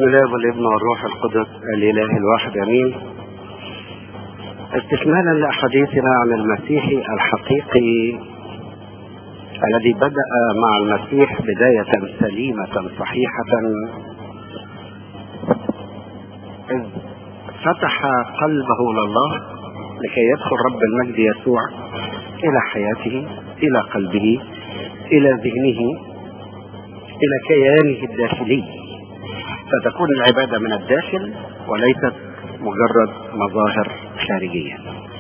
بسم الله والابن والروح القدس الاله الواحد امين استكمالا لاحاديثنا عن المسيح الحقيقي الذي بدا مع المسيح بدايه سليمه صحيحه اذ فتح قلبه لله لكي يدخل رب المجد يسوع الى حياته الى قلبه الى ذهنه الى كيانه الداخلي فتكون العبادة من الداخل وليست مجرد مظاهر خارجية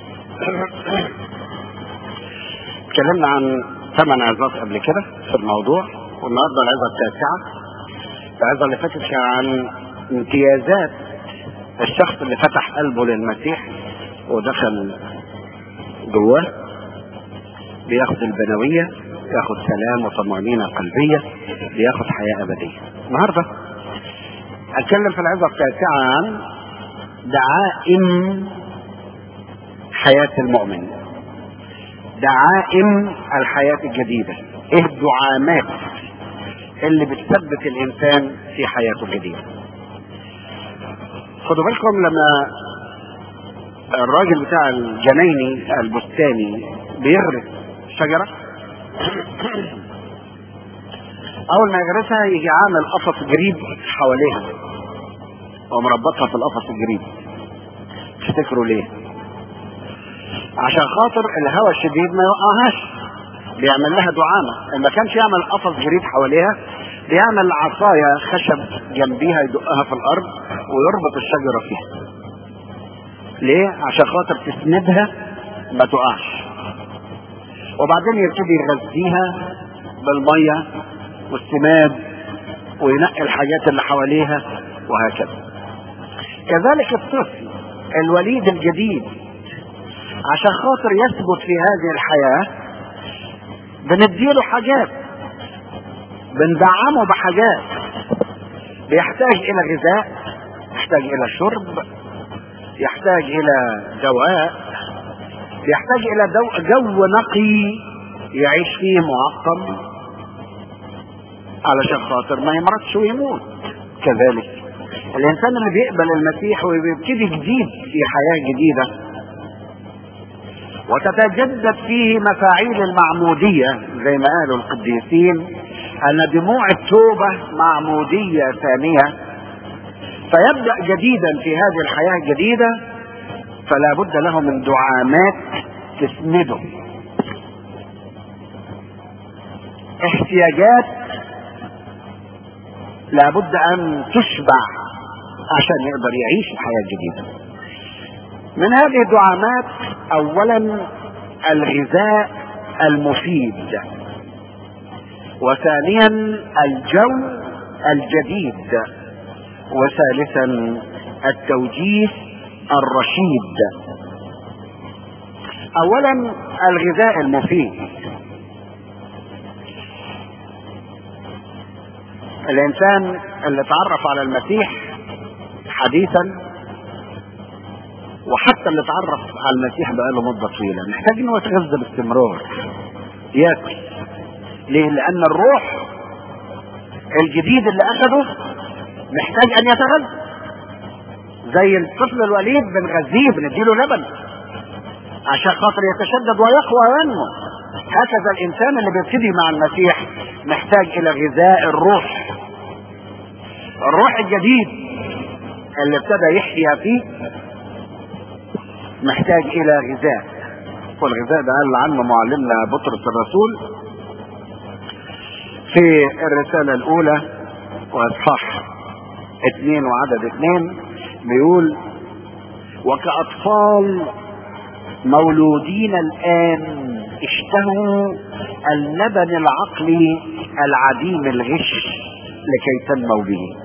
تكلمنا عن ثمان عظات قبل كده في الموضوع والنهارده العظة التاسعة العظة اللي فاتت كان عن امتيازات الشخص اللي فتح قلبه للمسيح ودخل جواه بياخد البنوية بياخد سلام وطمأنينة قلبية بياخد حياة أبدية النهارده اتكلم في العظه التاسعه عن دعائم حياه المؤمن دعائم الحياه الجديده ايه الدعامات اللي بتثبت الانسان في حياته الجديده خدوا بالكم لما الراجل بتاع الجنايني البستاني بيغرس شجره اول ما يغرسها يجي عامل قفص جريد حواليها ومربطها في القفص الجريد تفتكروا ليه عشان خاطر الهواء الشديد ما يوقعهاش بيعمل لها دعامة ما كانش يعمل قفص جريد حواليها بيعمل عصاية خشب جنبيها يدقها في الارض ويربط الشجرة فيها ليه عشان خاطر تسندها ما تقعش وبعدين يبتدي يغذيها بالميه والسماد وينقي الحاجات اللي حواليها وهكذا كذلك الطفل الوليد الجديد عشان خاطر يثبت في هذه الحياة بنديله حاجات بندعمه بحاجات بيحتاج الى غذاء يحتاج الى شرب يحتاج الى دواء يحتاج الى دو... جو نقي يعيش فيه معقم علشان خاطر ما يمرضش ويموت كذلك الانسان اللي بيقبل المسيح وبيبتدي جديد في حياه جديده وتتجدد فيه مفاعيل المعموديه زي ما قالوا القديسين ان دموع التوبه معموديه ثانيه فيبدا جديدا في هذه الحياه الجديده فلا بد له من دعامات تسنده احتياجات لابد ان تشبع عشان يقدر يعيش الحياه الجديده من هذه الدعامات اولا الغذاء المفيد وثانيا الجو الجديد وثالثا التوجيه الرشيد اولا الغذاء المفيد الانسان اللي تعرف على المسيح حديثا وحتى اللي تعرف على المسيح بقاله مده طويله محتاج انه يتغذى باستمرار ياكل ليه لان الروح الجديد اللي اخده محتاج ان يتغذى زي الطفل الوليد بنغذيه بنديله لبن عشان خاطر يتشدد ويقوى وينمو هكذا الانسان اللي بيبتدي مع المسيح محتاج الى غذاء الروح الروح الجديد اللي ابتدى يحيا فيه محتاج الى غذاء والغذاء ده قال عنه معلمنا بطرس الرسول في الرسالة الأولى وإصحاح اثنين وعدد اثنين بيقول وكأطفال مولودين الآن اشتهوا اللبن العقلي العديم الغش لكي تنموا به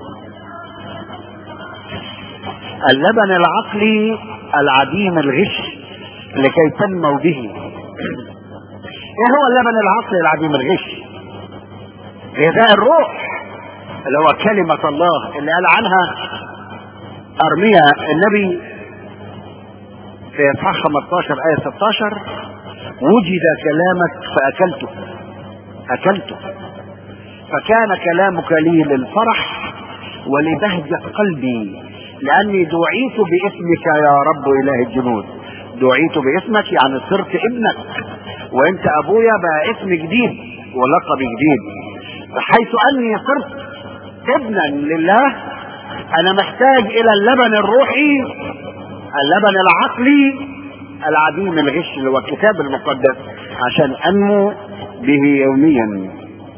اللبن العقلي العديم الغش لكي تنموا به ايه هو اللبن العقلي العديم الغش غذاء الروح اللي هو كلمة الله اللي قال عنها أرميا النبي في إصحاح 15 آية 16 وجد كلامك فأكلته أكلته فكان كلامك لي للفرح ولبهجة قلبي لأني دعيت باسمك يا رب إله الجنود دعيت باسمك يعني صرت ابنك وانت ابويا بقى اسم جديد ولقب جديد حيث اني صرت ابنا لله انا محتاج الى اللبن الروحي اللبن العقلي العديم الغش اللي هو الكتاب المقدس عشان انمو به يوميا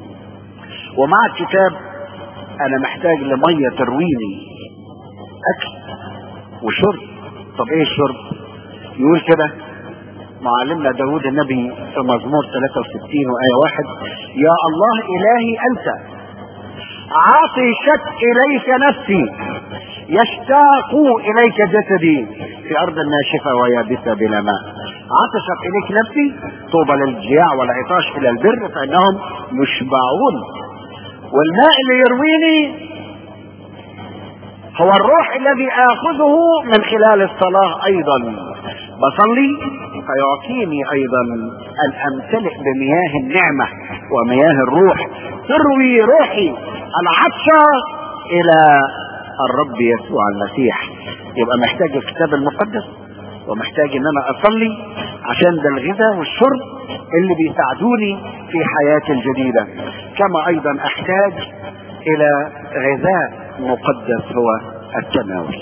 ومع الكتاب انا محتاج لميه ترويني اكل وشرب طب ايه الشرب يقول كده معلمنا داود النبي في مزمور 63 وآية واحد يا الله إلهي أنت عاطشت إليك نفسي يشتاق إليك جسدي في أرض ناشفة ويابسة بلا ماء عطشت إليك نفسي طوبى للجياع والعطاش إلى البر فإنهم يشبعون والماء اللي يرويني هو الروح الذي آخذه من خلال الصلاة أيضا بصلي فيعطيني أيضا أن أمتلئ بمياه النعمة ومياه الروح تروي روحي العطشة إلى الرب يسوع المسيح يبقى محتاج الكتاب المقدس ومحتاج ان انا اصلي عشان ده الغذاء والشرب اللي بيساعدوني في حياتي الجديدة كما ايضا احتاج الى غذاء مقدس هو التناول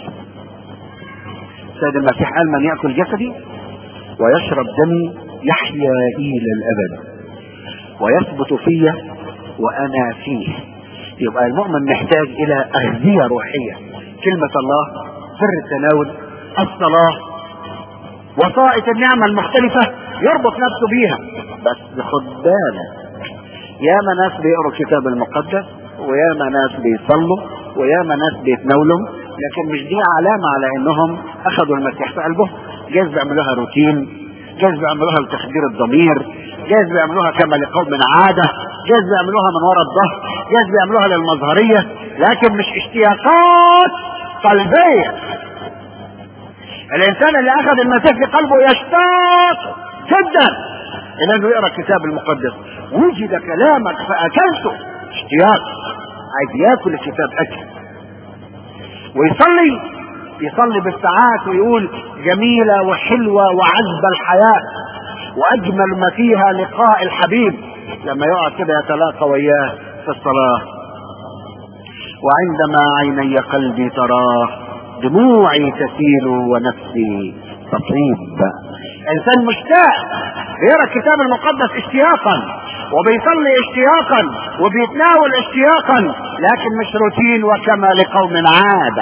سيد المسيح قال من يأكل جسدي ويشرب دمي يحيا إلى الأبد ويثبت فيه وأنا فيه يبقى المؤمن محتاج إلى أغذية روحية كلمة الله سر التناول الصلاة وسائط النعمة المختلفة يربط نفسه بيها بس خد بالك ياما ناس بيقروا الكتاب المقدس وياما ناس بيصلوا وياما ناس بيتناولوا لكن مش دي علامة على انهم اخذوا المسيح في قلبهم جايز بيعملوها روتين جايز بيعملوها لتخدير الضمير جايز بيعملوها كما لقوم من عادة جايز بيعملوها من وراء الظهر جايز بيعملوها للمظهرية لكن مش اشتياقات قلبية الانسان اللي اخذ المسيح في قلبه يشتاق جدا الى انه يقرا الكتاب المقدس وجد كلامك فاكلته اشتياق عايز ياكل الكتاب اكل ويصلي يصلي بالساعات ويقول جميلة وحلوة وعذبة الحياة وأجمل ما فيها لقاء الحبيب لما يقعد كده يتلاقى وياه في الصلاة وعندما عيني قلبي تراه دموعي تسيل ونفسي تطيب انسان مشتاق بيقرا الكتاب المقدس اشتياقا وبيصلي اشتياقا وبيتناول اشتياقا لكن مش روتين وكما لقوم عاده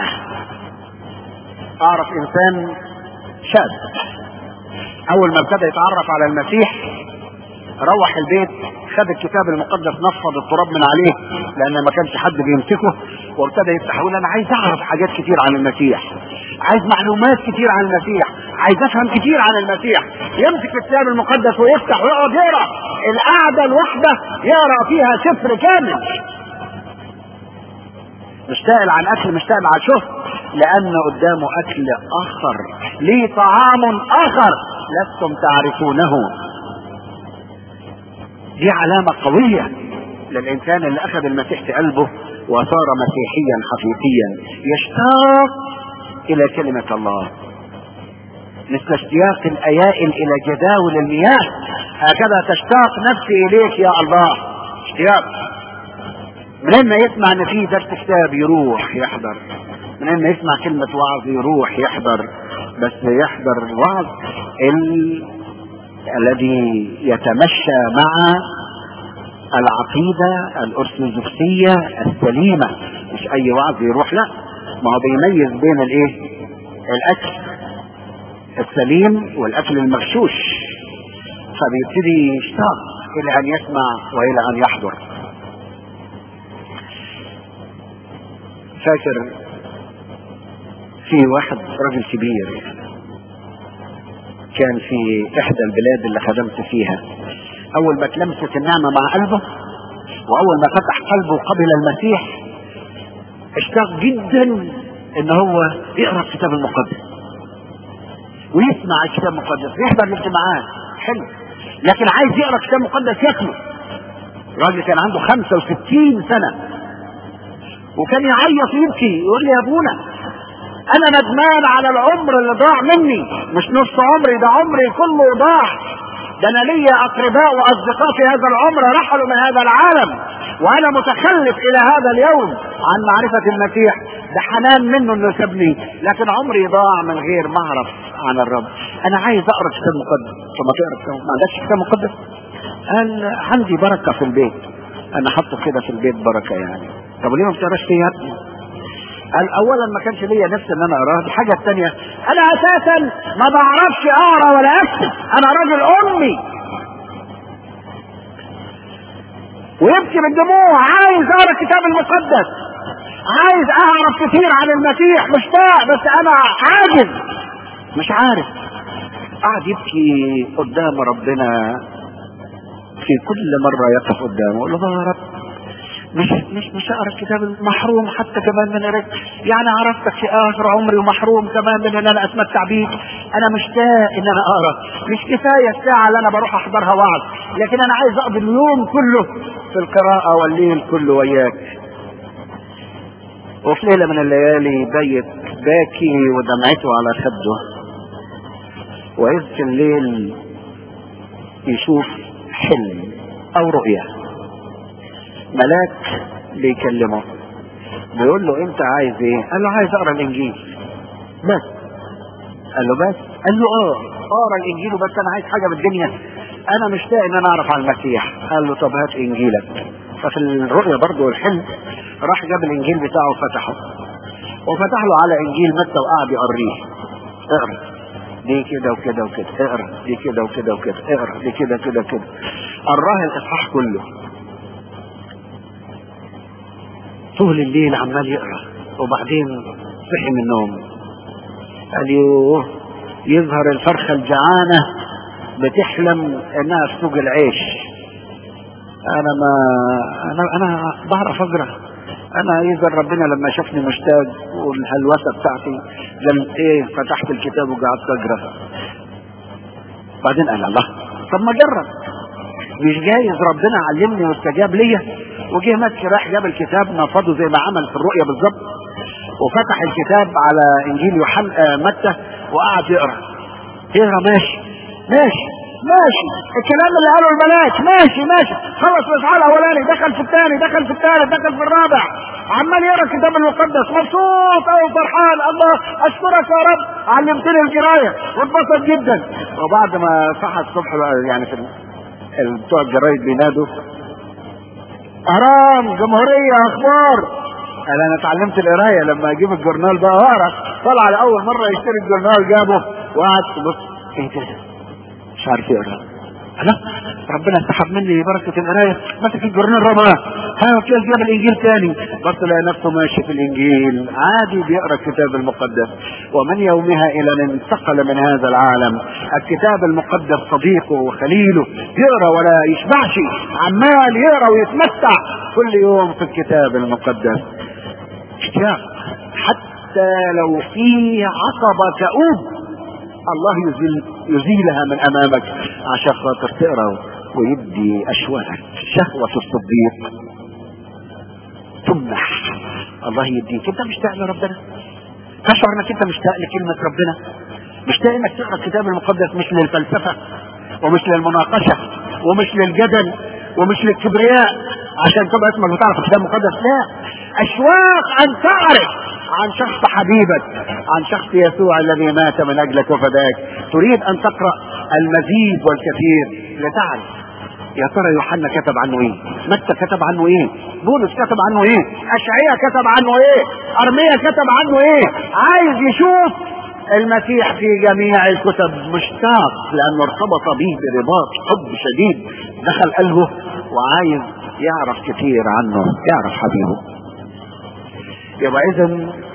اعرف انسان شاب اول ما ابتدى يتعرف على المسيح روح البيت خد الكتاب المقدس نفض التراب من عليه لان ما كانش حد بيمسكه وابتدى يفتح يقول انا عايز اعرف حاجات كتير عن المسيح عايز معلومات كتير عن المسيح عايز افهم كتير عن المسيح يمسك الكتاب المقدس ويفتح ويقعد يقرا القعده الواحده يقرا فيها سفر كامل مش سائل عن اكل مش سائل عن شهر لان قدامه اكل اخر ليه طعام اخر لستم تعرفونه دي علامة قوية للإنسان اللي أخذ المسيح في قلبه وصار مسيحيا حقيقيا يشتاق إلى كلمة الله مثل اشتياق الأيائل إلى جداول المياه هكذا تشتاق نفسي إليك يا الله اشتياق من ما يسمع ان في درس كتاب يروح يحضر من ما يسمع كلمة وعظ يروح يحضر بس يحضر الوعظ ال... الذي يتمشى مع العقيدة الأرثوذكسية السليمة مش أي وعظ يروح لا ما هو بيميز بين الإيه؟ الأكل السليم والأكل المغشوش فبيبتدي يشتاق إلى أن يسمع وإلى أن يحضر فاكر في واحد راجل كبير كان في احدى البلاد اللي خدمت فيها اول ما تلمست النعمة مع قلبه واول ما فتح قلبه قبل المسيح اشتاق جدا ان هو يقرا الكتاب المقدس ويسمع الكتاب المقدس ويحضر الاجتماعات حلو لكن عايز يقرا الكتاب المقدس ياكله راجل كان عنده 65 سنة وكان يعيط يبكي يقول لي يا ابونا انا ندمان على العمر اللي ضاع مني مش نص عمري ده عمري كله ضاع ده انا ليا اقرباء واصدقاء في هذا العمر رحلوا من هذا العالم وانا متخلف الى هذا اليوم عن معرفة المسيح ده حنان منه انه سابني لكن عمري ضاع من غير ما اعرف عن الرب انا عايز اقرا كتاب مقدس طب ما تقرا كتاب ما عندكش كتاب مقدس قال عندي بركة في البيت انا حاطه كده في البيت بركة يعني طب ليه ما بتقراش فيه يا ابني قال اولا ما كانش ليا نفس ان انا اقراه الحاجه الثانيه انا اساسا ما بعرفش اقرا ولا اكتب انا راجل امي ويبكي بالدموع عايز اقرا الكتاب المقدس عايز اعرف كتير عن المسيح مشتاق بس انا عاجز مش عارف قعد يبكي قدام ربنا في كل مرة يقف قدامه يقول له يا رب مش مش مش اقرا الكتاب المحروم حتى كمان من قريت يعني عرفتك في اخر عمري ومحروم كمان من ان انا اتمتع بيك انا مشتاق ان انا اقرا مش كفايه الساعه اللي انا بروح احضرها وعظ لكن انا عايز اقضي اليوم كله في القراءه والليل كله وياك وفي ليله من الليالي بيت باكي ودمعته على خده وإذ في الليل يشوف حلم او رؤيه ملاك بيكلمه بيقول له انت عايز ايه قال له عايز اقرا الانجيل بس قال له بس قال له اه اقرا الانجيل وبس انا عايز حاجه بالدنيا انا مشتاق ان انا اعرف عن المسيح قال له طب هات انجيلك ففي الرؤيا برضه والحلم راح جاب الانجيل بتاعه وفتحه وفتح له على انجيل متى وقعد يقريه اقرا دي كده وكده وكده اقرا دي كده وكده وكده اقرا دي كده كده كده قراه الاصحاح كله طول الليل عمال يقرا وبعدين صحي من النوم قال يوه يظهر الفرخه الجعانه بتحلم انها في سوق العيش انا ما انا انا بعرف اقرا انا اذا ربنا لما شافني مشتاق والهلوسه بتاعتي قال ايه فتحت الكتاب وقعدت اقرا بعدين قال الله طب ما جرب مش جايز ربنا علمني واستجاب ليا وجه مكي راح جاب الكتاب نفضه زي ما عمل في الرؤيا بالظبط وفتح الكتاب على انجيل يوحنا آه متى وقعد يقرا يقرا ماشي ماشي ماشي الكلام اللي قاله الملاك ماشي ماشي خلص الاصحاح الاولاني دخل في الثاني دخل في الثالث دخل في الرابع عمال يقرا الكتاب المقدس مبسوط او فرحان الله اشكرك يا رب علمتني القرايه واتبسط جدا وبعد ما صحى الصبح بقى يعني في ال- بتوع الجرايد بينادوا اهرام جمهوريه اخبار قال انا اتعلمت القرايه لما اجيب الجورنال بقى اقرا طلع لاول مره يشتري الجورنال جابه وقعد بص ايه ده مش عارف يقرا لا ربنا سحب مني بركة القراية مسك الجورنال رماه ها كده جاب الانجيل تاني بس لقى نفسه ماشي في الانجيل عادي بيقرا الكتاب المقدس ومن يومها الى ان انتقل من هذا العالم الكتاب المقدس صديقه وخليله يقرا ولا يشبعش عمال يقرا ويتمتع كل يوم في الكتاب المقدس اشتياق حتى لو في عقبة تؤوب الله يزيل يزيلها من امامك عشان خاطر تقرا ويدي اشواقك شهوة الصديق تمنح الله يديك انت مشتاق لربنا تشعر انك انت مشتاق لكلمة ربنا مشتاق انك تقرا الكتاب المقدس مش للفلسفة ومش للمناقشة ومش للجدل ومش للكبرياء عشان تبقى اسمك بتعرف الكتاب المقدس لا اشواق ان تعرف عن شخص حبيبك عن شخص يسوع الذي مات من اجلك وفداك تريد ان تقرا المزيد والكثير لتعرف يا ترى يوحنا كتب عنه ايه متى كتب عنه ايه بولس كتب عنه ايه اشعياء كتب عنه ايه ارميا كتب عنه ايه عايز يشوف المسيح في جميع الكتب مشتاق لانه ارتبط به برباط حب شديد دخل قلبه وعايز يعرف كثير عنه يعرف حبيبه يبقى اذا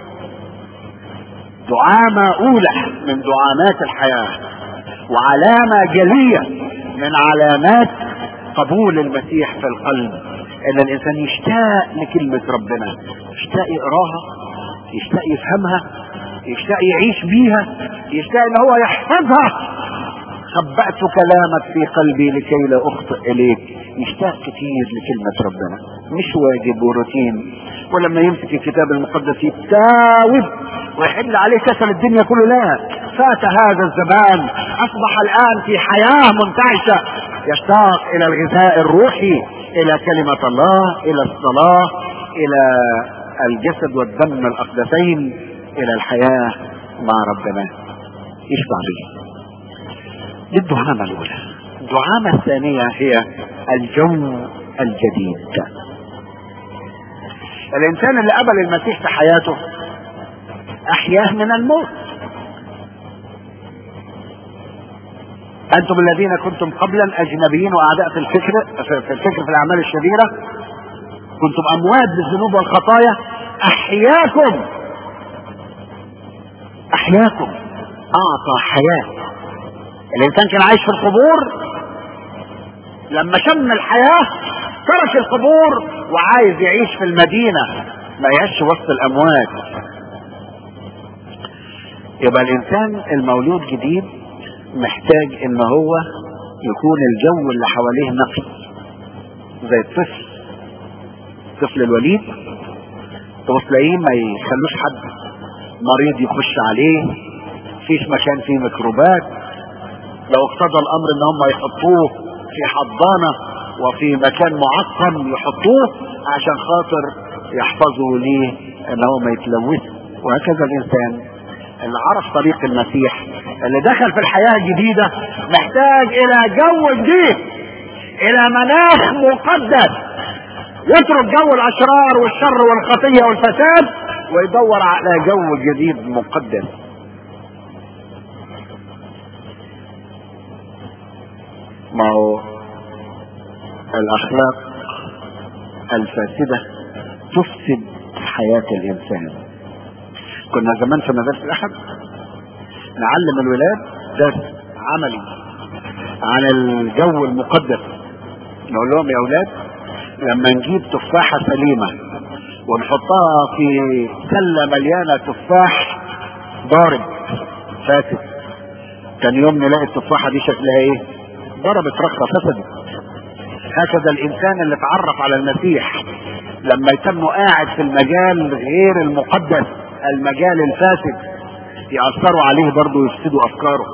دعامة اولى من دعامات الحياة وعلامة جلية من علامات قبول المسيح في القلب ان الانسان يشتاق لكلمة ربنا يشتاق يقراها يشتاق يفهمها يشتاق يعيش بيها يشتاق ان هو يحفظها خبأت كلامك في قلبي لكي لا أخطئ إليك يشتاق كتير لكلمة ربنا مش واجب وروتين ولما يمسك الكتاب المقدس يتاوب ويحل عليه كسل الدنيا كله لا فات هذا الزمان أصبح الآن في حياة منتعشة يشتاق إلى الغذاء الروحي إلى كلمة الله إلى الصلاة إلى الجسد والدم الأقدسين إلى الحياة مع ربنا يشبع به دي الدعامة الأولى الدعامة الثانية هي الجو الجديد الإنسان اللي قبل المسيح في حياته أحياه من الموت أنتم الذين كنتم قبلا أجنبيين وأعداء في الفكر في الفكر في الأعمال الشريرة كنتم أموات بالذنوب والخطايا أحياكم أحياكم أعطى حياة الإنسان كان عايش في القبور لما شم الحياة ترك القبور وعايز يعيش في المدينة ما يعيش وسط الأموات يبقى الإنسان المولود جديد محتاج إن هو يكون الجو اللي حواليه نقي زي الطفل الطفل الوليد تبص تلاقيه ما يخلوش حد مريض يخش عليه فيش مكان فيه ميكروبات لو اقتضى الامر ان هم يحطوه في حضانه وفي مكان معقم يحطوه عشان خاطر يحفظوا ليه ان هو ما يتلوث وهكذا الانسان اللي عرف طريق المسيح اللي دخل في الحياه الجديده محتاج الى جو جديد الى مناخ مقدس يترك جو الاشرار والشر والخطيه والفساد ويدور على جو جديد مقدس ما هو الاخلاق الفاسده تفسد حياه الانسان كنا زمان في مدارس الاحد نعلم الولاد درس عملي عن الجو المقدس نقول لهم يا اولاد لما نجيب تفاحة سليمة ونحطها في سلة مليانة تفاح ضارب فاسد كان يوم نلاقي التفاحة دي شكلها ايه ضربت رخرة فسدت هكذا الانسان اللي اتعرف على المسيح لما يتم قاعد في المجال غير المقدس المجال الفاسد يأثروا عليه برضه يفسدوا افكاره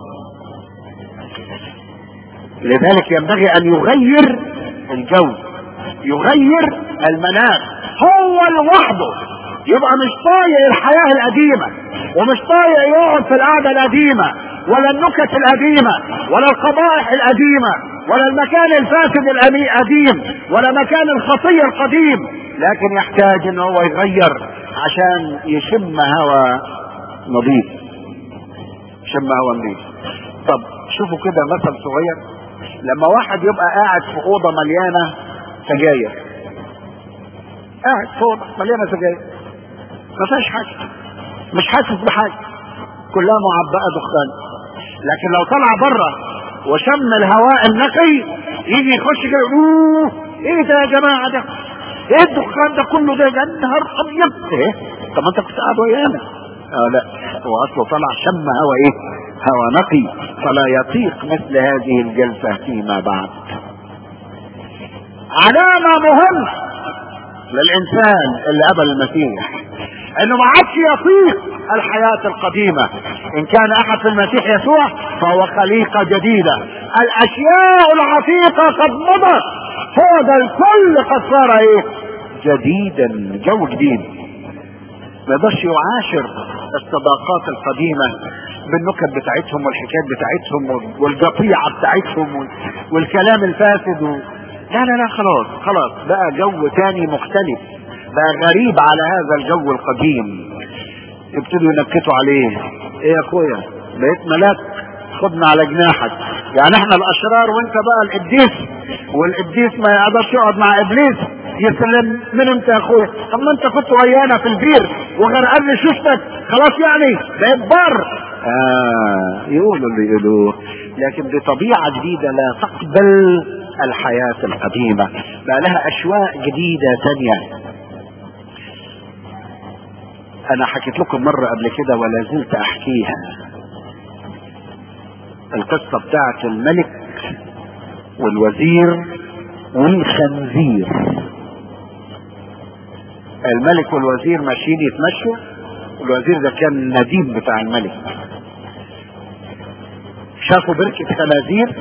لذلك ينبغي ان يغير الجو يغير المناخ هو لوحده يبقى مش طايق الحياة القديمة ومش طايق يقعد في القعدة القديمة ولا النكت القديمة ولا القبائح القديمة ولا المكان الفاسد القديم ولا مكان الخطية القديم لكن يحتاج ان هو يغير عشان يشم هوا نظيف يشم هوا نظيف طب شوفوا كده مثل صغير لما واحد يبقى قاعد في اوضه مليانه سجاير قاعد في اوضه مليانه سجاير ما فيهاش حاجه مش حاسس بحاجه كلها معبأة دخان لكن لو طلع بره وشم الهواء النقي يجي يخش كده اوه ايه ده يا جماعه ده؟ ايه الدخان ده كله ده يا نهار ابيض ايه؟ طب ما انت كنت قاعد ويانا اه لا هو اصله طلع شم هوا ايه؟ هوا نقي فلا يطيق مثل هذه الجلسه فيما بعد. علامه مهمه للانسان اللي قبل المسيح انه ما عادش يطيق الحياة القديمة ان كان احد في المسيح يسوع فهو خليقة جديدة الاشياء العتيقة قد مضت هو ده الكل قد صار ايه جديدا جو جديد ما يقدرش يعاشر الصداقات القديمة بالنكت بتاعتهم والحكايات بتاعتهم والقطيعة بتاعتهم والكلام الفاسد و... لا لا لا خلاص خلاص بقى جو تاني مختلف بقى غريب على هذا الجو القديم يبتدوا ينكتوا عليه ايه يا اخويا بقيت ملاك خدنا على جناحك يعني احنا الاشرار وانت بقى القديس والقديس ما يقدرش يقعد مع ابليس يسلم من انت يا اخويا طب ما انت كنت ويانا في البير وغرقان لي شفتك خلاص يعني بقيت بر آه يقولوا اللي يقولوه لكن دي طبيعة جديدة لا تقبل الحياة القديمة بقى لها أشواق جديدة تانية أنا حكيت لكم مرة قبل كده ولا زلت أحكيها القصة بتاعت الملك والوزير والخنزير الملك والوزير ماشيين يتمشوا الوزير ده كان النديم بتاع الملك شافوا بركة خنازير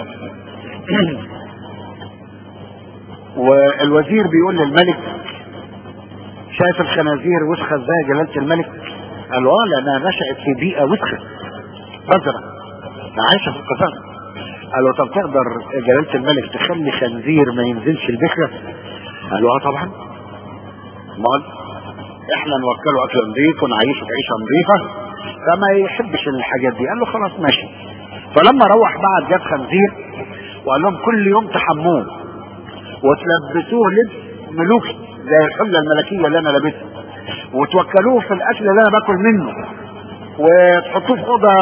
والوزير بيقول للملك شايف الخنازير وسخة ازاي يا جلالة الملك قال له اه لانها نشأت في بيئة وسخة قذرة عايشة في القذارة قال له طب تقدر يا جلالة الملك تخلي خنزير ما ينزلش البكرة قال له اه طبعا امال احنا نوكله اكل نظيف ونعيشه عيشه نظيفه فما يحبش الحاجات دي قال له خلاص ماشي فلما روح بعد جاب خنزير وقال لهم كل يوم تحموه وتلبسوه لبس ملوكي زي الحله الملكيه اللي انا لابسها وتوكلوه في الاكل اللي انا باكل منه وتحطوه في اوضه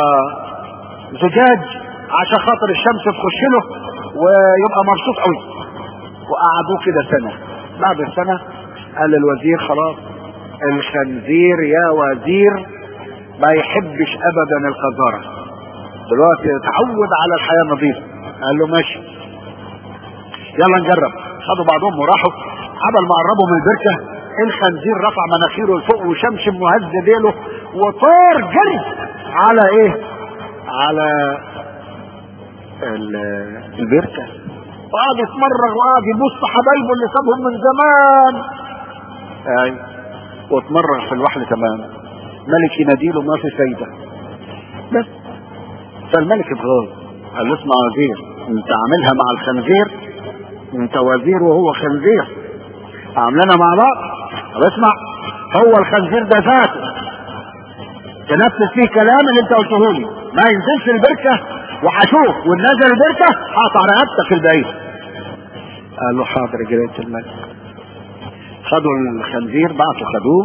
زجاج عشان خاطر الشمس تخش له ويبقى مبسوط قوي وقعدوه كده سنه بعد السنه قال الوزير خلاص الخنزير يا وزير ما يحبش ابدا القذاره دلوقتي اتعود على الحياه النظيفه قال له ماشي يلا نجرب خدوا بعضهم وراحوا عبل ما قربوا من البركه الخنزير رفع مناخيره لفوق وشمشم وهز ديله وطار جري على ايه على البركه وقعد يتمرغ وقعد يبص حبايبه اللي سابهم من زمان اي واتمرغ في الوحل تمام ملك يناديله ما في فايده بس فالملك اتغاظ قال له اسمع وزير انت عاملها مع الخنزير انت وزير وهو خنزير عاملنا مع بعض طب اسمع هو الخنزير ده ذاته تنفذ فيه كلام اللي انت قلته لي ما ينزلش البركه وهشوف وان نزل البركه هقطع رقبتك البعيد قال له حاضر يا جلاله الملك خدوا الخنزير بعتوا خدوه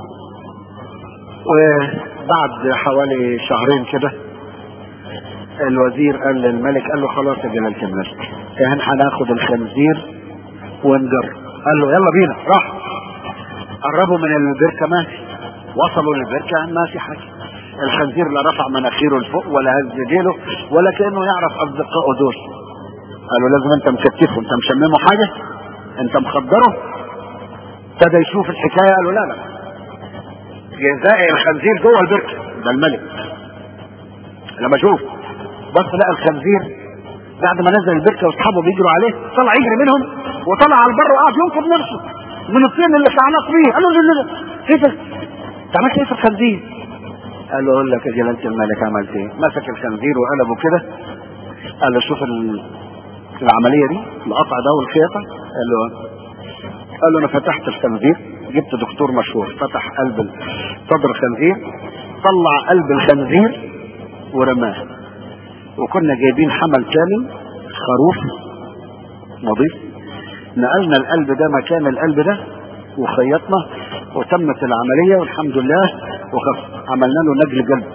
وبعد حوالي شهرين كده الوزير قال للملك قال له خلاص يا جلالة الملك احنا هناخد الخنزير ونجرب قال له يلا بينا راح قربوا من البركة ما في وصلوا للبركة ما في حاجة الخنزير لا رفع مناخيره لفوق ولا هز ديله ولا كأنه يعرف أصدقائه دول قالوا لازم انت مكتفه انت مشممه حاجة انت مخدره ابتدى يشوف الحكاية قالوا لا لا جزاء الخنزير جوه البركة ده الملك لما شوف بص لقى الخنزير بعد ما نزل البركة واصحابه بيجروا عليه طلع يجري منهم وطلع على البر وقعد ينقذ نفسه من الطين اللي كعناق فيه قال له لا لا ايه ده؟ انت عملت ايه في الخنزير؟ قال له اقول لك يا جلالة الملك عملت ايه؟ مسك الخنزير وقلبه كده قال له شوف العملية دي القطع ده والخيطة قال له قال له انا فتحت الخنزير جبت دكتور مشهور فتح قلب صدر الخنزير طلع قلب الخنزير ورماه وكنا جايبين حمل كامل خروف نظيف نقلنا القلب ده مكان القلب ده وخيطنا وتمت العملية والحمد لله وخف عملنا له نجل قلب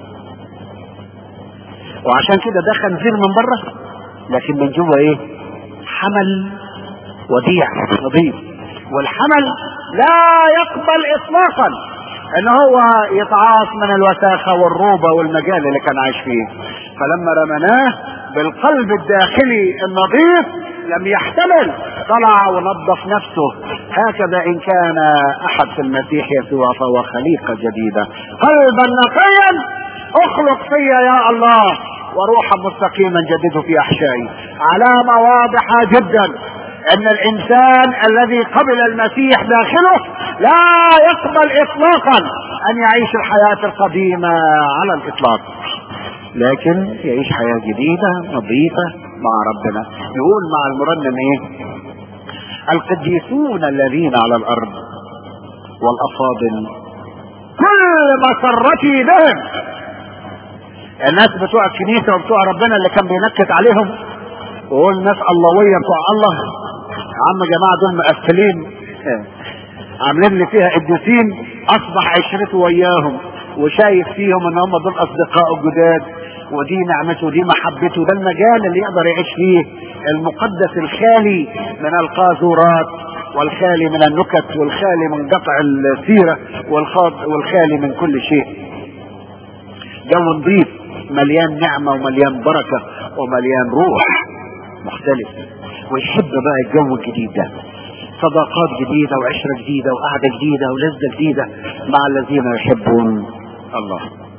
وعشان كده ده خنزير من بره لكن من جوه ايه حمل وديع نظيف والحمل لا يقبل اطلاقا ان هو يتعاص من الوساخه والروبه والمجال اللي كان عايش فيه فلما رمناه بالقلب الداخلي النظيف لم يحتمل طلع ونظف نفسه هكذا ان كان احد في المسيح يسوع فهو خليقه جديده قلبا نقيا اخلق فيا يا الله وروحا مستقيما جدده في احشائي علامه واضحه جدا ان الانسان الذي قبل المسيح داخله لا يقبل اطلاقا ان يعيش الحياة القديمة على الاطلاق لكن يعيش حياة جديدة نظيفة مع ربنا يقول مع المرنم ايه القديسون الذين على الارض والافاضل كل مسرتي بهم الناس بتوع الكنيسة وبتوع ربنا اللي كان بينكت عليهم ويقول ناس اللهوية بتوع الله عم جماعة دول مقفلين عاملين لي فيها قديسين اصبح عشرته وياهم وشايف فيهم ان هم دول اصدقائه الجداد ودي نعمته ودي محبته ده المجال اللي يقدر يعيش فيه المقدس الخالي من القاذورات والخالي من النكت والخالي من قطع السيرة والخالي من كل شيء جو نظيف مليان نعمة ومليان بركة ومليان روح مختلف ويحب بقى الجو الجديد ده صداقات جديدة وعشرة جديدة وقعدة جديدة ولذة جديدة مع الذين يحبون الله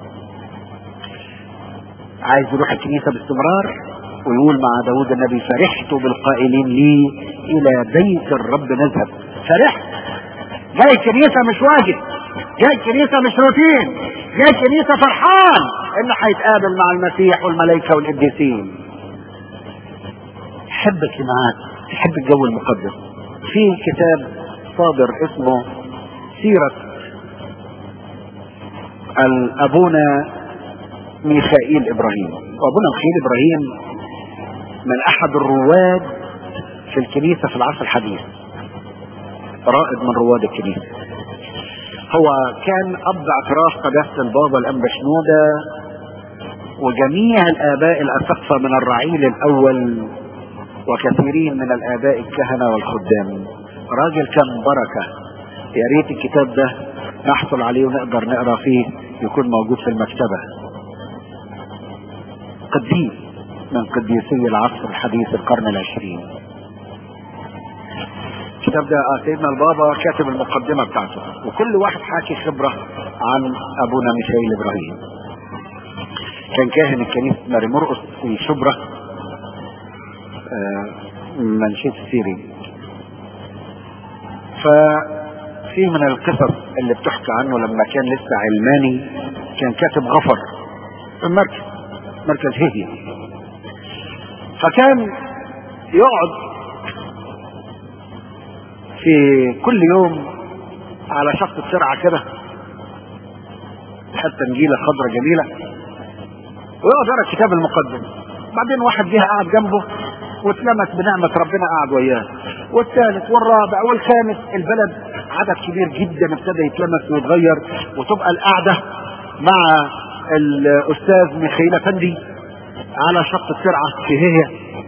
عايز يروح الكنيسة باستمرار ويقول مع داود النبي فرحت بالقائلين لي إلى بيت الرب نذهب فرحت جاي الكنيسة مش واجب جاي الكنيسة مش روتين جاي الكنيسة فرحان إنه هيتقابل مع المسيح والملائكة والقديسين تحب اجتماعات تحب الجو المقدس في كتاب صادر اسمه سيرة أبونا ميخائيل إبراهيم وأبونا ميخائيل إبراهيم من أحد الرواد في الكنيسة في العصر الحديث رائد من رواد الكنيسة هو كان أب اعتراف قداسة البابا الأنبا شنودة وجميع الآباء الأسقفة من الرعيل الأول وكثيرين من الآباء الكهنة والخدام راجل كان بركة يا ريت الكتاب ده نحصل عليه ونقدر نقرا فيه يكون موجود في المكتبة قديس من قديسي العصر الحديث القرن العشرين الكتاب ده سيدنا البابا كاتب المقدمة بتاعته وكل واحد حاكي خبرة عن أبونا ميشائيل إبراهيم كان كاهن الكنيسة ماري مرقس في شبرا منشيت سيري ففي من القصص اللي بتحكى عنه لما كان لسه علماني كان كاتب غفر في المركز مركز هي فكان يقعد في كل يوم على شخص سرعة كده حتى نجيلة خضرة جميلة ويقعد يقرا الكتاب المقدم بعدين واحد جه قعد جنبه واتلمس بنعمة ربنا قعد وياه والثالث والرابع والخامس البلد عدد كبير جدا ابتدى يتلمس ويتغير وتبقى القعدة مع الأستاذ ميخائيل أفندي على شط السرعة في هي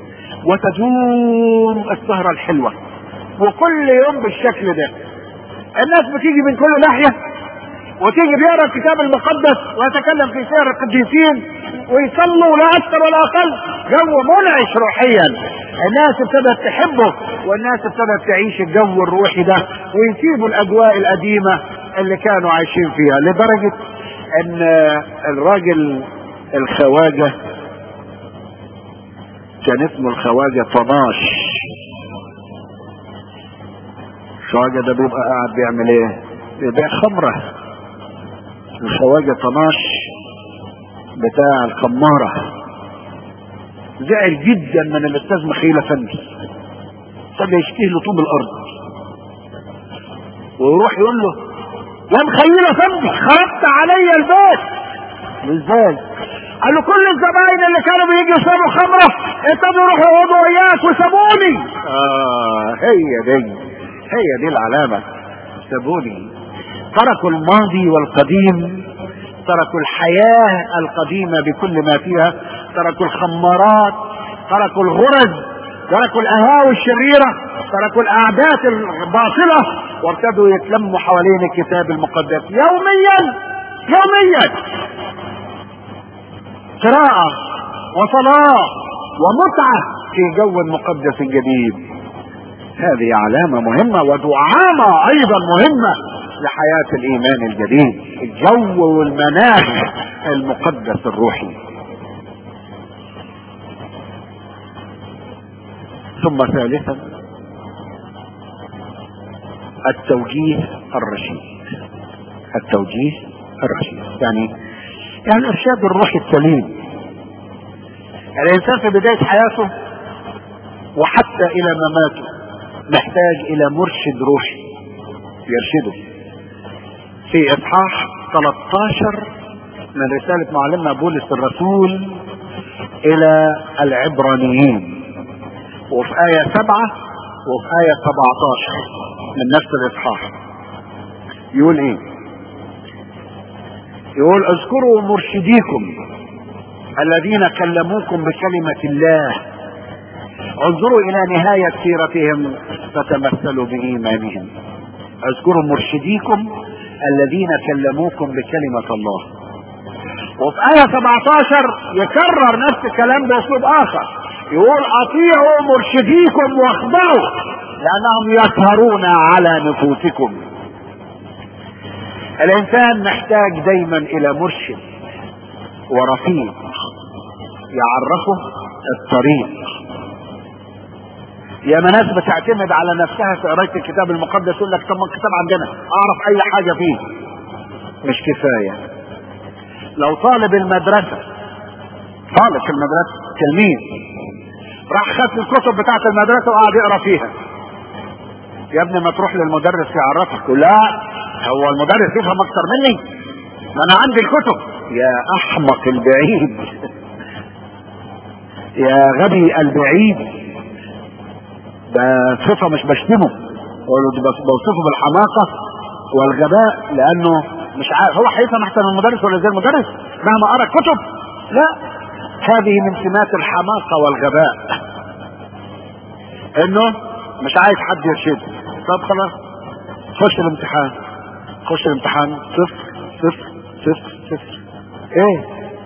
وتدوم السهرة الحلوة وكل يوم بالشكل ده الناس بتيجي من كل ناحية وتيجي بيقرا الكتاب المقدس ويتكلم في سير القديسين ويصلوا لا اكثر ولا اقل جو منعش روحيا الناس ابتدت تحبه والناس ابتدت تعيش الجو الروحي ده ويسيبوا الاجواء القديمه اللي كانوا عايشين فيها لدرجه ان الراجل الخواجه كان اسمه الخواجه طناش الخواجه ده بيبقى قاعد بيعمل ايه؟ بيبيع خمره الخواجه طناش بتاع الخمارة زعل جدا من الاستاذ مخيل افندي ابتدى يشتهي له طوب الارض ويروح يقول له يا مخيل افندي خربت عليا البيت ازاي؟ قال له كل الزباين اللي كانوا بيجوا يشربوا خمره ابتدوا يروحوا يقعدوا وياك وسابوني اه هي دي هي دي العلامه سابوني تركوا الماضي والقديم تركوا الحياة القديمة بكل ما فيها تركوا الخمارات تركوا الغرز تركوا الأهواء الشريرة تركوا الأعداد الباطلة وابتدوا يتلموا حوالين الكتاب المقدس يوميا يوميا قراءة وصلاة ومتعة في جو مقدس جديد هذه علامة مهمة ودعامة أيضا مهمة لحياة الإيمان الجديد الجو والمناخ المقدس الروحي ثم ثالثا التوجيه الرشيد التوجيه الرشيد يعني يعني الارشاد الروحي السليم الانسان في بدايه حياته وحتى الى مماته محتاج الى مرشد روحي يرشده في اصحاح 13 من رسالة معلمنا بولس الرسول الى العبرانيين وفي آية سبعة وفي آية 17 من نفس الإصحاح يقول إيه؟ يقول اذكروا مرشديكم الذين كلموكم بكلمة الله انظروا إلى نهاية سيرتهم فتمثلوا بإيمانهم اذكروا مرشديكم الذين كلموكم بكلمة الله وفي آية 17 يكرر نفس الكلام بأسلوب آخر يقول أطيعوا مرشديكم واخضعوا لأنهم يسهرون على نفوسكم الإنسان محتاج دايما إلى مرشد ورفيق يعرفه الطريق يا ناس بتعتمد على نفسها في قرايه الكتاب المقدس يقول لك طب ما الكتاب عندنا اعرف اي حاجه فيه مش كفايه لو طالب المدرسه طالب في المدرسه تلميذ راح خد الكتب بتاعت المدرسه وقعد يقرا فيها يا ابني ما تروح للمدرس يعرفك لا هو المدرس يفهم اكتر مني ما انا عندي الكتب يا احمق البعيد يا غبي البعيد ده صفة مش بشتمه بوصفه بالحماقة والغباء لأنه مش عارف هو هيفهم أحسن من المدرس ولا زي المدرس مهما قرأ كتب لا هذه من سمات الحماقة والغباء إنه مش عايز حد يرشده طب خلاص خش الامتحان خش الامتحان صفر صفر صفر صفر ايه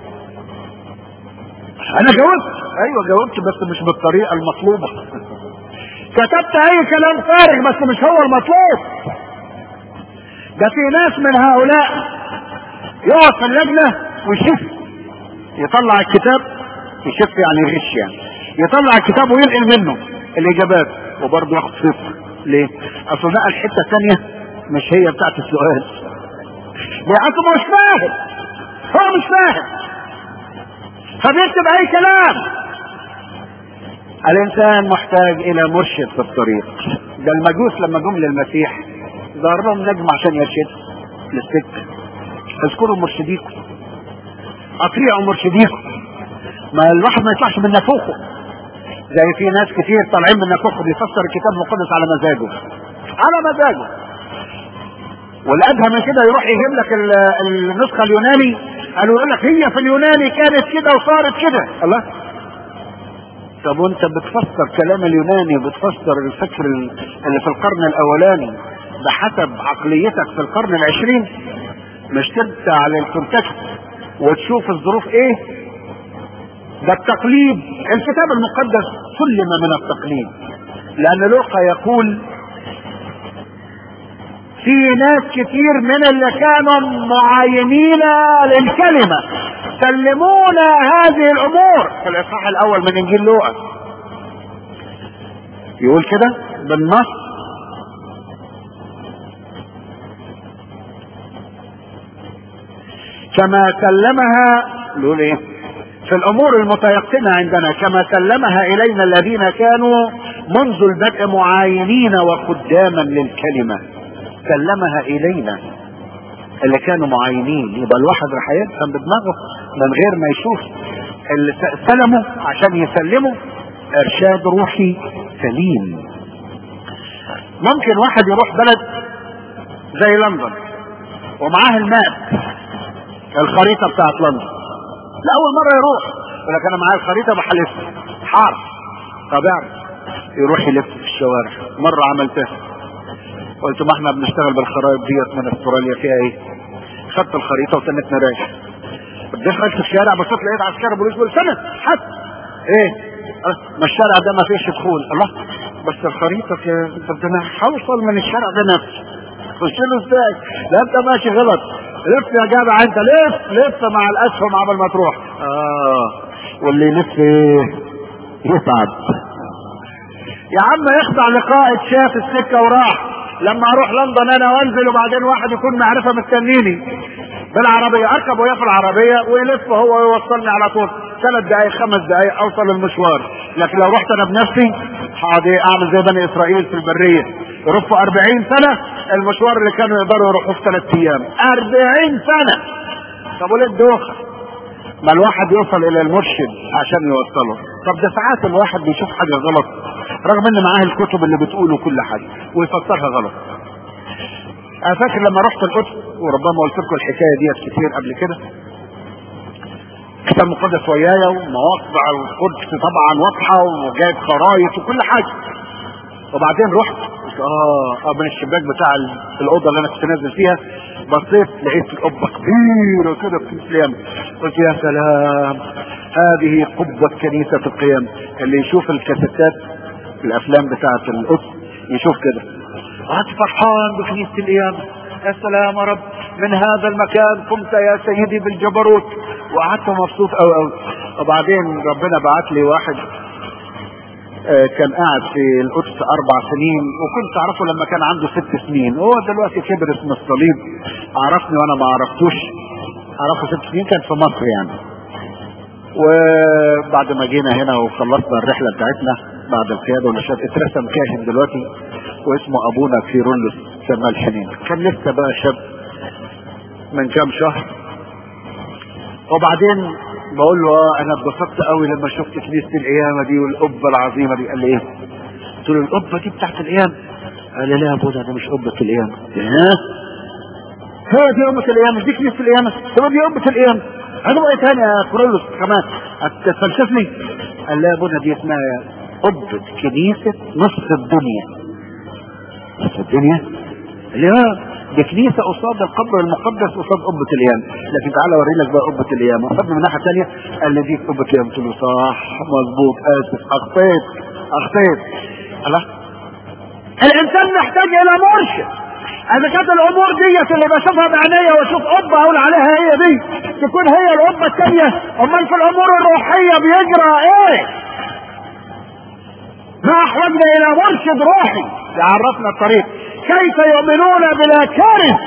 انا جاوبت ايوه جاوبت بس مش بالطريقه المطلوبه كتبت اي كلام فارغ بس مش هو المطلوب ده في ناس من هؤلاء يقعد في اللجنة ويشف يطلع الكتاب يشف يعني يغش يعني يطلع الكتاب وينقل منه الاجابات وبرضه ياخد صفر ليه؟ اصل بقى الحته الثانيه مش هي بتاعت السؤال لأنه مش فاهم هو مش فاهم فبيكتب اي كلام الانسان محتاج الى مرشد في الطريق ده المجوس لما جم للمسيح ظهر لهم نجم عشان يرشد للسكه اذكروا مرشديكم اطيعوا مرشديكم ما الواحد ما يطلعش من نفوخه زي في ناس كتير طالعين من نفوخه بيفسر الكتاب المقدس على مزاجه على مزاجه والادهى من كده يروح يجيب لك النسخه اليوناني قالوا يقول لك هي في اليوناني كانت كده وصارت كده الله طب وانت بتفسر كلام اليوناني بتفسر الفكر اللي في القرن الاولاني بحسب عقليتك في القرن العشرين مش ترجع للكونتكست وتشوف الظروف ايه ده التقليد الكتاب المقدس سلم من التقليد لان لوقا يقول في ناس كتير من اللي كانوا معاينين للكلمة سلمونا هذه الامور في الاصحاح الاول من انجيل لوقا يقول كده بالنص كما سلمها يقول ايه في الامور المتيقنة عندنا كما سلمها الينا الذين كانوا منذ البدء معاينين وخداما للكلمة سلمها الينا اللي كانوا معاينين يبقى الواحد راح يفهم بدماغه من غير ما يشوف اللي سلمه عشان يسلمه ارشاد روحي سليم ممكن واحد يروح بلد زي لندن ومعاه الماب الخريطه بتاعت لندن لاول مره يروح يقول لك انا معايا الخريطه بحلف حار طب يروح يلف في الشوارع مره عملتها قلت ما احنا بنشتغل بالخرائط ديت من استراليا فيها ايه خدت الخريطه وتنتنا رايح دخلت في الشارع بصيت لقيت عسكري بوليس بيقول سنه حد ايه أه ما الشارع ده ما فيش دخول الله بس الخريطه طب انا هوصل من الشارع ده نفسه خش له ازاي لا انت ماشي غلط لف يا جدع انت لف لف مع الاسهم قبل ما تروح اه واللي يلف ايه يتعب يا عم يخضع لقائد شاف السكه وراح لما اروح لندن انا وانزل وبعدين واحد يكون معرفه مستنيني بالعربيه اركب وياه في العربيه ويلف هو ويوصلني على طول ثلاث دقائق خمس دقائق اوصل المشوار لكن لو رحت انا بنفسي هقعد اعمل زي بني اسرائيل في البريه يرفوا 40 سنه المشوار اللي كانوا يقدروا يروحوه في ثلاث ايام 40 سنه طب وليه الدوخه ما الواحد يوصل الى المرشد عشان يوصله طب ده ساعات الواحد بيشوف حاجه غلط رغم ان معاه الكتب اللي بتقوله كل حاجه ويفسرها غلط انا فاكر لما رحت القدس وربما قلت لكم الحكايه ديت كتير قبل كده كتاب مقدس ويايا ومواقع القدس طبعا واضحه وجايب خرايط وكل حاجه وبعدين رحت اه من الشباك بتاع الاوضه اللي انا كنت نازل فيها بصيت لقيت القبه كبيره كده في القيام قلت يا سلام هذه قبه كنيسه القيام اللي يشوف الكاسيتات الافلام بتاعه القدس يشوف كده قعدت فرحان بكنيسه القيامه يا سلام يا رب من هذا المكان قمت يا سيدي بالجبروت وقعدت مبسوط قوي قوي وبعدين ربنا بعت لي واحد آه كان قاعد في القدس اربع سنين وكنت اعرفه لما كان عنده ست سنين هو دلوقتي كبر اسم الصليب عرفني وانا ما عرفتوش اعرفه ست سنين كان في مصر يعني وبعد ما جينا هنا وخلصنا الرحله بتاعتنا بعد القياده والنشاط اترسم كاهن دلوقتي واسمه ابونا كيرولوس سماه الحنين كان لسه بقى شاب من كام شهر وبعدين بقول له اه انا اتبسطت قوي لما شفت كنيسه القيامه دي والقبه العظيمه دي قال لي ايه؟ قلت له القبه دي بتاعت القيامه قال لي لا يا ابونا ده مش قبه القيامه ها؟ هي دي قبه القيامه مش دي كنيسه القيامه هو دي قبه القيامه انا بقى تاني يا كرولوس كمان هتفلسفني قال لا يا ابونا دي اسمها قبه كنيسه نصف الدنيا نصف الدنيا اللي هو دي كنيسة قصاد القبر المقدس قصاد قبة اليام لكن تعالى اوري لك بقى قبة اليام وخدني من الناحية الثانية قال لي دي قبة اليام قلت له صح مظبوط اسف اخطيت اخطيت الله الانسان محتاج الى مرشد اذا كانت الامور ديت اللي بشوفها بعينيا واشوف قبه اقول عليها هي دي تكون هي القبه الثانيه امال في الامور الروحيه بيجرى ايه؟ ما احوجنا الى مرشد روحي يعرفنا الطريق كيف يؤمنون بلا كارث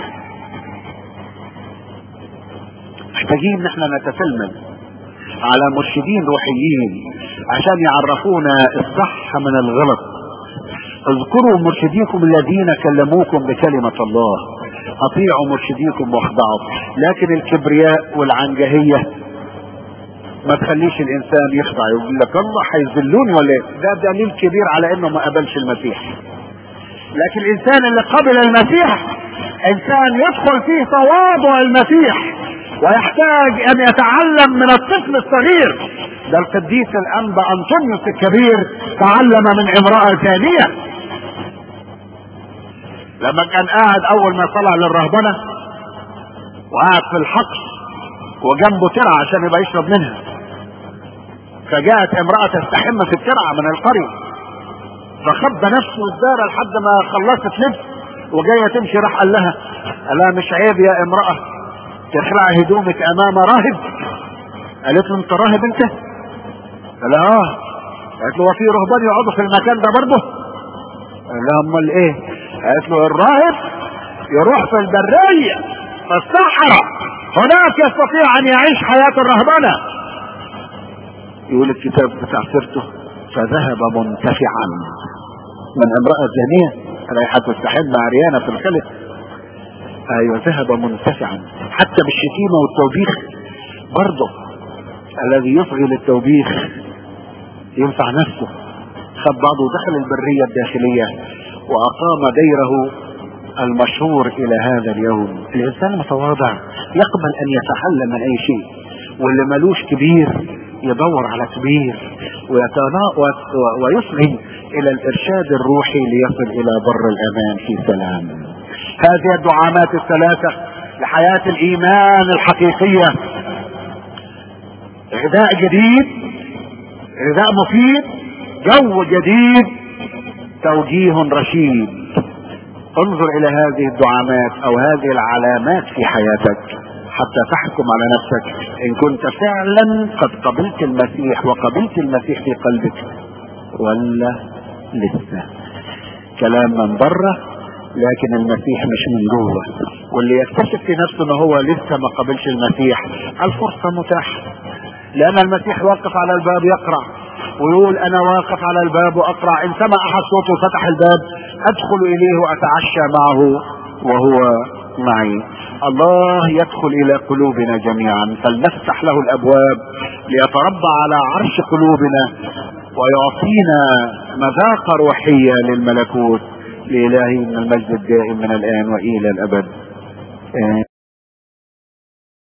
محتاجين نحن نتسلمل على مرشدين روحيين عشان يعرفونا الصح من الغلط اذكروا مرشديكم الذين كلموكم بكلمة الله اطيعوا مرشديكم واخضعوا لكن الكبرياء والعنجهية ما تخليش الانسان يخضع يقول لك الله هيذلوني ولا ايه ده دليل كبير على انه ما قبلش المسيح لكن الانسان اللي قبل المسيح انسان يدخل فيه تواضع المسيح ويحتاج ان يتعلم من الطفل الصغير ده القديس الانبا انطونيوس الكبير تعلم من امرأة ثانية لما كان قاعد اول ما طلع للرهبنة وقاعد في الحقل وجنبه ترعة عشان يبقى يشرب منها فجاءت امرأة تستحم في الترعة من القرية فخب نفسه الدار لحد ما خلصت لبس وجاية تمشي راح قال لها قال لها مش عيب يا امرأة تخلع هدومك امام راهب قالت له انت راهب انت قال لها اه قالت له وفي رهبان يقعدوا في المكان ده برضه قال لها امال ايه قالت له الراهب يروح في البرية في الصحراء هناك يستطيع ان يعيش حياة الرهبنة يقول الكتاب بتاع سيرته فذهب منتفعا من امرأة زانية رايحة تستحم عريانة في الخلق ايوه ذهب منتفعا حتى بالشتيمة والتوبيخ برضه الذي يصغي للتوبيخ ينفع نفسه خد بعضه ودخل البرية الداخلية واقام ديره المشهور الى هذا اليوم الانسان المتواضع يقبل ان يتعلم من اي شيء واللي ملوش كبير يدور على كبير ويتناقض ويصغي الى الارشاد الروحي ليصل الى بر الامان في سلام هذه الدعامات الثلاثة لحياة الايمان الحقيقية غذاء جديد غذاء مفيد جو جديد توجيه رشيد انظر الى هذه الدعامات او هذه العلامات في حياتك حتى تحكم على نفسك ان كنت فعلا قد قبلت المسيح وقبلت المسيح في قلبك ولا لسه كلام من بره لكن المسيح مش من جوه واللي يكتشف في نفسه ان هو لسه ما قبلش المسيح الفرصة متاحة لان المسيح واقف على الباب يقرع ويقول انا واقف على الباب واقرع ان سمع احد صوته فتح الباب ادخل اليه واتعشى معه وهو معي الله يدخل الى قلوبنا جميعا فلنفتح له الابواب ليتربى على عرش قلوبنا ويعطينا مذاق روحية للملكوت لإلهي من المجد الدائم من الآن وإلى الأبد آه